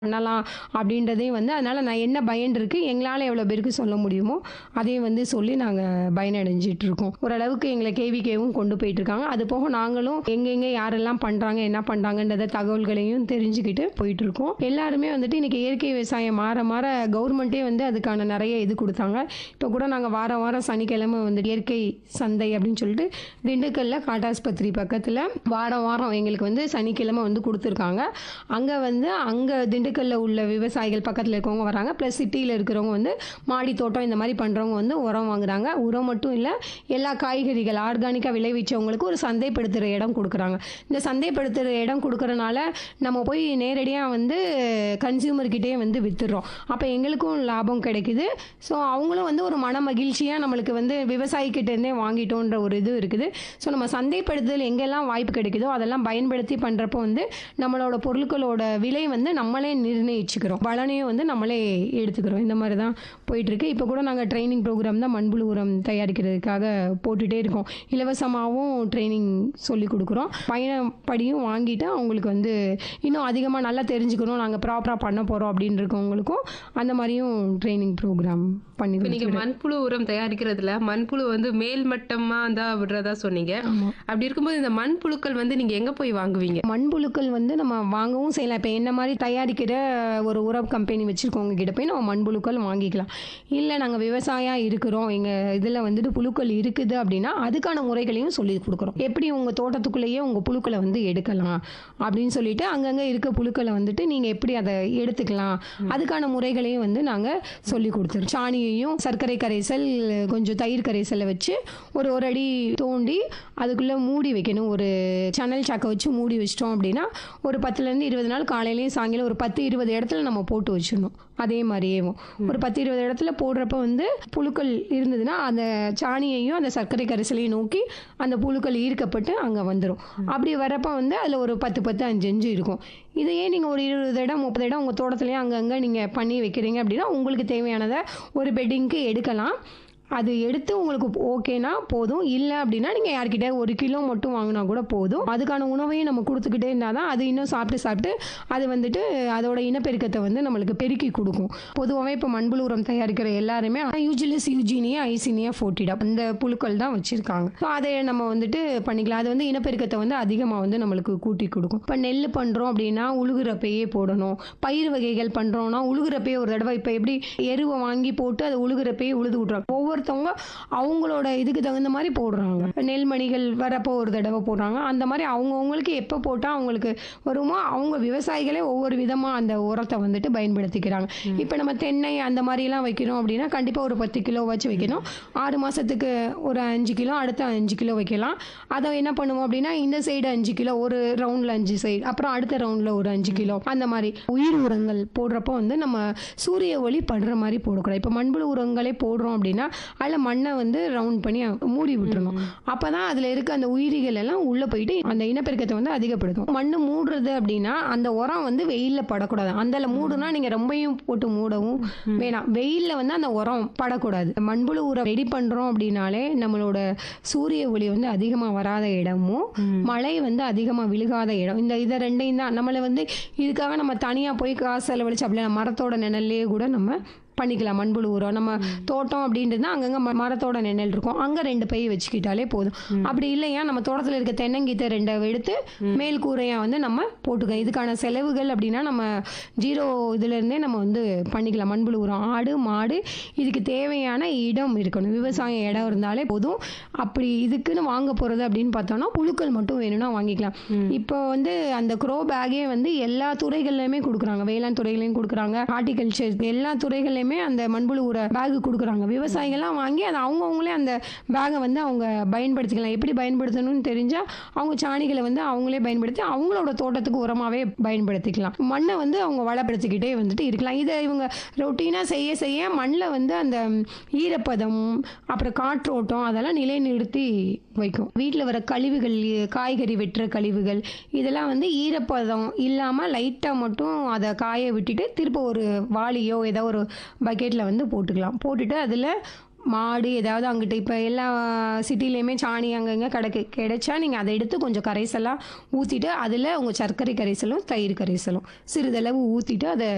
பண்ணலாம் அப்படின்றதையும் வந்து அதனால் நான் என்ன பயன் இருக்குது எங்களால் எவ்வளோ பேருக்கு சொல்ல முடியுமோ அதையும் வந்து சொல்லி நாங்கள் பயனடைஞ்சிட்டு இருக்கோம் ஓரளவுக்கு எங்களை கேவிகேவும் கொண்டு போயிட்டு இருக்காங்க அது போக நாங்களும் எங்கெங்கே யாரெல்லாம் பண்ணுறாங்க என்ன பண்ணுறாங்கன்றத தகவல்களையும் தெரிஞ்சுக்கிட்டு போயிட்டு இருக்கோம் எல்லாருமே வந்துட்டு இன்னைக்கு இயற்கை விவசாயம் மாற மாற கவர்மெண்ட்டே வந்து அதுக்கான நிறைய இது கொடுத்தாங்க இப்போ கூட நாங்கள் வாரம் வாரம் சனிக்கிழமை வந்து இயற்கை சந்தை அப்படின்னு சொல்லிட்டு திண்டுக்கல்ல காட்டாஸ்பத்திரி பக்கத்தில் வாரம் வாரம் எங்களுக்கு வந்து சனிக்கிழமை வந்து கொடுத்துருக்காங்க அங்கே வந்து அங்கே திண்டுக்கல்ல உள்ள விவசாயிகள் பக்கத்தில் இருக்கவங்க வராங்க ப்ளஸ் சிட்டியில் இருக்கிறவங்க வந்து மாடி தோட்டம் இந்த மாதிரி பண்ணுறவங்க வந்து உரம் வாங்குறாங்க உரம் மட்டும் இல்லை எல்லா காய்கறிகள் ஆர்கானிக்காக விளைவிச்சவங்களுக்கு ஒரு சந்தைப்படுத்துகிற இடம் கொடுக்குறாங்க இந்த சந்தைப்படுத்துகிற இடம் கொடுக்கறனால நம்ம போய் நேரடியாக வந்து கன்சியூமர்கிட்டே வந்து வித்துடுறோம் அப்போ எங்களுக்கும் லாபம் கிடைக்குது ஸோ அவங்களும் வந்து ஒரு மன மகிழ்ச்சியாக நம்மளுக்கு வந்து விவசாயிக்கிட்டேருந்தே வாங்கிட்டோன்ற ஒரு இது இருக்குது ஸோ நம்ம சந்தைப்படுத்துதல் எங்கெல்லாம் வாய்ப்பு கிடைக்குதோ அதெல்லாம் பயன்படுத்தி பண்ணுறப்போ வந்து நம்மளோட பொருட்களோட விலை வந்து நம்மளே நிர்ணயிச்சுக்கிறோம் பலனையும் வந்து நம்மளே எடுத்துக்கிறோம் இந்த மாதிரி தான் போயிட்டுருக்கு இப்போ கூட நாங்கள் ட்ரைனிங் ப்ரோக்ராம் தான் மண்புழு உரம் தயாரிக்கிறதுக்காக போட்டுகிட்டே இருக்கோம் இலவசமாகவும் ட்ரைனிங் சொல்லி கொடுக்குறோம் பயணப்படியும் வாங்கிட்டு அவங்களுக்கு வந்து இன்னும் அதிகமாக நல்லா தெரிஞ்சுக்கணும் நாங்கள் ப்ராப்பராக பண்ண போகிறோம் அப்படின்னு இருக்கவங்களுக்கும் அந்த மாதிரியும் ட்ரைனிங் ப்ரோக்ராம் பண்ணி இப்ப நீங்க கொடுத்துருக்கோம். மண்புழு உரம் தயாரிக்கிறதுல மண்புழு வந்து மேல் மட்டமா தான் விடுறதா சொன்னீங்க ஆமாம் அப்படி இருக்கும்போது இந்த மண்புழுக்கள் வந்து நீங்க எங்க போய் வாங்குவீங்க மண்புழுக்கள் வந்து நம்ம வாங்கவும் செய்யலாம் இப்போ என்ன மாதிரி தயாரிக்கிற ஒரு உரம் கம்பெனி வச்சுருக்கவங்க கிட்ட போய் நம்ம மண்புழுக்கள் வாங்கிக்கலாம் இல்லை நாங்கள் விவசாயம் இருக்கிறோம் எங்கள் இதில் வந்துட்டு புழுக்கள் இருக்குது அப்படின்னா அதுக்கான முறைகளையும் சொல்லி கொடுக்குறோம் எப்படி உங்கள் தோட்டத்துக்குள்ளேயே உங்கள் புழுக்களை வந்து எடுக்கலாம் அப்படின்னு சொல்லிட்டு அங்கங்கே இருக்க புழுக்களை வந்துட்டு நீங்கள் எப்படி அதை எடுத்துக்கலாம் அதுக்கான முறைகளையும் வந்து நாங்கள் சொல்லி கொடுத்துருவோம் சாணியையும் சர்க்கரை கரைசல் கொஞ்சம் தயிர் கரைசலை வச்சு ஒரு ஒரு அடி தோண்டி அதுக்குள்ளே மூடி வைக்கணும் ஒரு சணல் சாக்கை வச்சு மூடி வச்சிட்டோம் அப்படின்னா ஒரு பத்துலேருந்து இருபது நாள் காலையிலையும் சாயங்காலம் ஒரு பத்து இருபது இடத்துல நம்ம போட்டு வச்சிடணும் அதே மாதிரியேவும் ஒரு பத்து இருபது இடத்துல போடுறப்ப வந்து புழுக்கள் இருந்ததுன்னா அந்த சாணியையும் அந்த சர்க்கரை கரைசலையும் நோக்கி அந்த புழுக்கள் ஈர்க்கப்பட்டு அங்கே வந்துடும் அப்படி வரப்ப வந்து அதில் ஒரு பத்து பத்து அஞ்சு அஞ்சு இருக்கும் இதையே நீங்கள் ஒரு இருபது இடம் முப்பது இடம் உங்கள் தோட்டத்துலேயே அங்கங்கே நீங்கள் பண்ணி வைக்கிறீங்க அப்படின்னா உங்களுக்கு தேவையானதை ஒரு பெட்டிங்க்கு எடுக்கலாம் அது எடுத்து உங்களுக்கு ஓகேனா போதும் இல்லை அப்படின்னா நீங்கள் யார்கிட்ட ஒரு கிலோ மட்டும் வாங்கினா கூட போதும் அதுக்கான உணவையும் நம்ம கொடுத்துக்கிட்டே இருந்தால் தான் அது இன்னும் சாப்பிட்டு சாப்பிட்டு அது வந்துட்டு அதோட இனப்பெருக்கத்தை வந்து நம்மளுக்கு பெருக்கி கொடுக்கும் பொதுவாகவே இப்போ மண்புழு உரம் தயாரிக்கிற எல்லாருமே யூஜிலிஸ் யூஜினியா ஐசினியா ஃபோர்ட்டிடா அந்த புழுக்கள் தான் வச்சுருக்காங்க ஸோ அதை நம்ம வந்துட்டு பண்ணிக்கலாம் அது வந்து இனப்பெருக்கத்தை வந்து அதிகமாக வந்து நம்மளுக்கு கூட்டி கொடுக்கும் இப்போ நெல் பண்ணுறோம் அப்படின்னா உழுகுறப்பையே போடணும் பயிர் வகைகள் பண்ணுறோம்னா உழுகுறப்பயே ஒரு தடவை இப்போ எப்படி எருவை வாங்கி போட்டு அதை உழுகுறப்பயே உழுது விட்றாங்க ஒவ்வொருத்தவங்க அவங்களோட இதுக்கு தகுந்த மாதிரி போடுறாங்க நெல்மணிகள் வரப்போ ஒரு தடவை போடுறாங்க அந்த மாதிரி அவங்கவுங்களுக்கு எப்போ போட்டால் அவங்களுக்கு வருமோ அவங்க விவசாயிகளே ஒவ்வொரு விதமாக அந்த உரத்தை வந்துட்டு பயன்படுத்திக்கிறாங்க இப்போ நம்ம தென்னை அந்த மாதிரிலாம் வைக்கிறோம் அப்படின்னா கண்டிப்பாக ஒரு பத்து கிலோ வச்சு வைக்கணும் ஆறு மாதத்துக்கு ஒரு அஞ்சு கிலோ அடுத்த அஞ்சு கிலோ வைக்கலாம் அதை என்ன பண்ணுவோம் அப்படின்னா இந்த சைடு அஞ்சு கிலோ ஒரு ரவுண்டில் அஞ்சு சைடு அப்புறம் அடுத்த ரவுண்டில் ஒரு அஞ்சு கிலோ அந்த மாதிரி உயிர் உரங்கள் போடுறப்போ வந்து நம்ம சூரிய ஒளி படுற மாதிரி போடக்கூடாது இப்போ மண்புழு உரங்களே போடுறோம் அப்படின்னா அதில் மண்ணை வந்து ரவுண்ட் பண்ணி மூடி விட்டுறணும் அப்போ தான் அதில் இருக்க அந்த உயிரிகள் எல்லாம் உள்ளே போயிட்டு அந்த இனப்பெருக்கத்தை வந்து அதிகப்படுத்தும் மண்ணு மூடுறது அப்படின்னா அந்த உரம் வந்து வெயிலில் படக்கூடாது அந்த மூடுனா நீங்கள் ரொம்பையும் போட்டு மூடவும் வேணாம் வெயிலில் வந்து அந்த உரம் படக்கூடாது மண்புழு உரம் ரெடி பண்ணுறோம் அப்படின்னாலே நம்மளோட சூரிய ஒளி வந்து அதிகமாக வராத இடமும் மழை வந்து அதிகமாக விழுகாத இடம் இந்த இதை ரெண்டையும் தான் நம்மளை வந்து இதுக்காக நம்ம தனியாக போய் காசு செலவழிச்சு அப்படியே மரத்தோட நிழல்லே கூட நம்ம பண்ணிக்கலாம் மண்புழு உரம் நம்ம தோட்டம் அப்படின்றது அங்கங்கே ம- மரத்தோட நிழல் இருக்கும் அங்கே ரெண்டு பை வச்சுக்கிட்டாலே போதும் அப்படி இல்லையா நம்ம தோட்டத்தில் இருக்க தென்னங்கீத்தை ரெண்டை எடுத்து மேல் கூரையாக வந்து நம்ம போட்டுக்கலாம் இதுக்கான செலவுகள் அப்படின்னா நம்ம ஜீரோ இதுலேருந்தே நம்ம வந்து பண்ணிக்கலாம் மண்புழு உரம் ஆடு மாடு இதுக்கு தேவையான இடம் இருக்கணும் விவசாய இடம் இருந்தாலே போதும் அப்படி இதுக்குன்னு வாங்க போகிறது அப்படின்னு பார்த்தோம்னா புழுக்கள் மட்டும் வேணும்னா வாங்கிக்கலாம் இப்போ வந்து அந்த க்ரோ பேக்கே வந்து எல்லா துறைகள்லையுமே கொடுக்குறாங்க வேளாண் துறைகளையும் கொடுக்குறாங்க ஹார்டிகல்ச்சர் எல்லா துறைகள்லையுமே அந்த மண்புழு உர பேக் கொடுக்குறாங்க விவசாயிகள்லாம் வாங்கி அதை அவங்கவுங்களே அந்த பேக்கை வந்து அவங்க பயன்படுத்திக்கலாம் எப்படி பயன்படுத்தணும்னு தெரிஞ்சால் அவங்க சாணிகளை வந்து அவங்களே பயன்படுத்தி அவங்களோட தோட்டத்துக்கு உரமாகவே பயன்படுத்திக்கலாம் மண்ணை வந்து அவங்க வளப்படுத்திக்கிட்டே வந்துட்டு இருக்கலாம் இதை இவங்க ரொட்டீனாக செய்ய செய்ய மண்ணில் வந்து அந்த ஈரப்பதம் அப்புறம் காற்றோட்டம் அதெல்லாம் நிலைநிறுத்தி வைக்கும் வீட்டில் வர கழிவுகள் காய்கறி வெட்டுற கழிவுகள் இதெல்லாம் வந்து ஈரப்பதம் இல்லாமல் லைட்டாக மட்டும் அதை காய விட்டுட்டு திரும்ப ஒரு வாளியோ ஏதோ ஒரு பக்கெட்டில் வந்து போட்டுக்கலாம் போட்டுட்டு அதில் மாடு ஏதாவது அங்கிட்டு இப்போ எல்லா சிட்டிலையுமே சாணி அங்கங்கே கிடக்கு கிடைச்சா நீங்கள் அதை எடுத்து கொஞ்சம் கரைசலாக ஊற்றிட்டு அதில் உங்கள் சர்க்கரை கரைசலும் தயிர் கரைசலும் சிறிதளவு ஊற்றிட்டு அதை